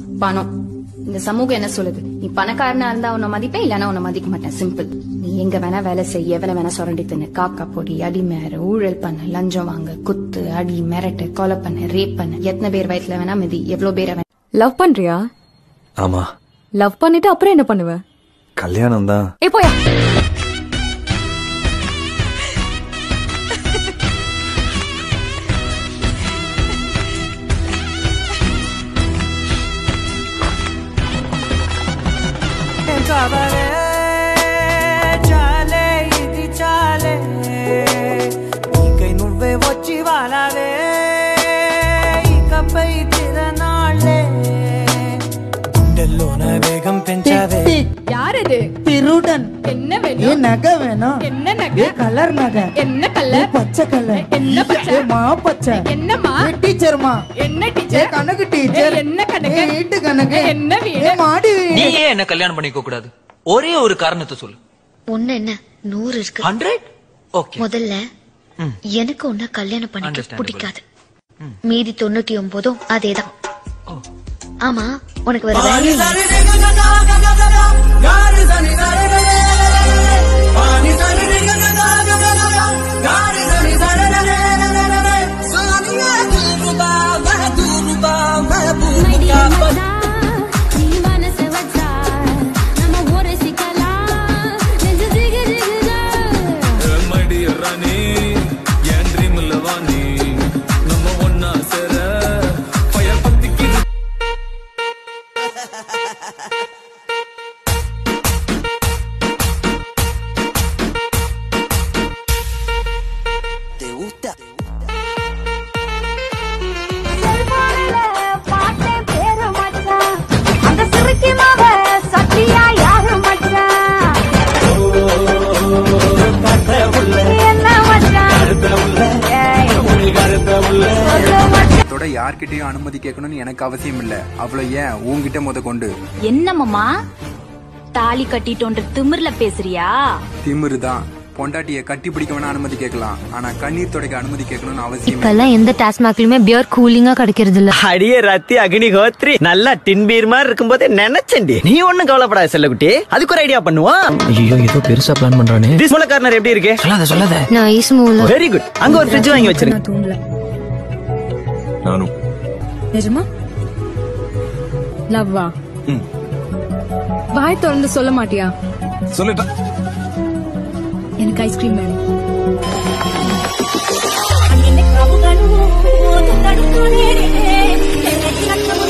பணம் இந்த சமூகம் என்ன சொல்லுது நீ பணக்காரனா இருந்தா உன்னை மதிப்பேன் இல்லனா உன்னை மதிக்க மாட்டேன் சிம்பிள் நீ எங்க வேணா வேலை செய்ய எவனை வேணா சுரண்டி தின்னு காக்கா பொடி அடி மேற ஊழல் பண்ண லஞ்சம் வாங்க குத்து அடி மிரட்டு கொலை பண்ண ரேப் பண்ண எத்தனை பேர் வயசுல வேணா மிதி எவ்வளவு பேரை வேணா லவ் பண்றியா ஆமா லவ் பண்ணிட்டு அப்புறம் என்ன பண்ணுவ கல்யாணம் தான் ஏ போயா చాలే చాలే ఇది చాలే నీకై నువ్వే వచ్చి వాలాలే ఇకపై తిరనాళ్ళే గుండెల్లోన వేగం పెంచావే யார் இது திருடன் என்ன ஏ வேணும் நகை வேணும் என்ன ஏ நகை கலர் நகை என்ன ஏ கலர் பச்சை கலர் என்ன பச்சை? ஏ மா பச்சை என்னம்மா ஏ டீச்சர்மா என்ன ஏ டீச்சர் கணக்கு டீச்சர் ஏ, என்ன கணக்கு? ஏ வீட்டு கணக்கு என்ன வீடு? ஏ மாடி வீடு நீ ஏன் என்ன கல்யாணம் பண்ணிக்க கூடாது ஒரே ஒரு காரணத்தை சொல்லு ஒண்ணு என்ன நூறு இருக்கு ஹண்ட்ரட் ஓகே முதல்ல எனக்கு உன்ன கல்யாணம் பண்ணிக்க Understandable. பிடிக்காது மீதி தொண்ணூத்தி ஒன்பதும் அதேதான் ஆமா உனக்கு வேற வேலை இல்ல. இதோட யார்கிட்டயும் அனுமதி கேட்கணும்னு எனக்கு அவசியம் இல்ல அவ்வளவு ஏன் உன்கிட்ட முத கொண்டு என்னம்மா தாலி கட்டிட்டோன்ற திமிர்ல பேசுறியா திமிரு தான் பொண்டாட்டிய கட்டி பிடிக்க வேணா அனுமதி கேட்கலாம் ஆனா கண்ணீர் துடைக்க அனுமதி கேட்கணும்னு அவசியம் இல்ல. இப்பெல்லாம் எந்த டாஸ்மாக்லயுமே பியர் கூலிங்கா கிடைக்கிறது இல்ல அடியே ரத்தி அக்னி கோத்ரி நல்லா டின்பீர் மாதிரி இருக்கும்போது நினைச்சேன்டி நீ ஒண்ணும் கவலைப்படாத செல்லக்குட்டி அதுக்கு ஒரு ஐடியா பண்ணுவோம் ஐயோ ஏதோ பெருசா பிளான் பண்றானே டிஸ்மோல கார்னர் எப்படி இருக்கு சொல்லாத சொல்லாத நான் ஈஸ்மூல வெரி குட் அங்க ஒரு ஃப்ரிட்ஜ் வாங்கி வச்சிருங்க தூங்கல நானும் நிஜமா லவ்வா ம். வாய் திறந்து சொல்ல மாட்டியா சொல்லிட்டேன் எனக்கு ஐஸ்கிரீம் வேணும் என்ன கவுகணும் தடுத்து நேரே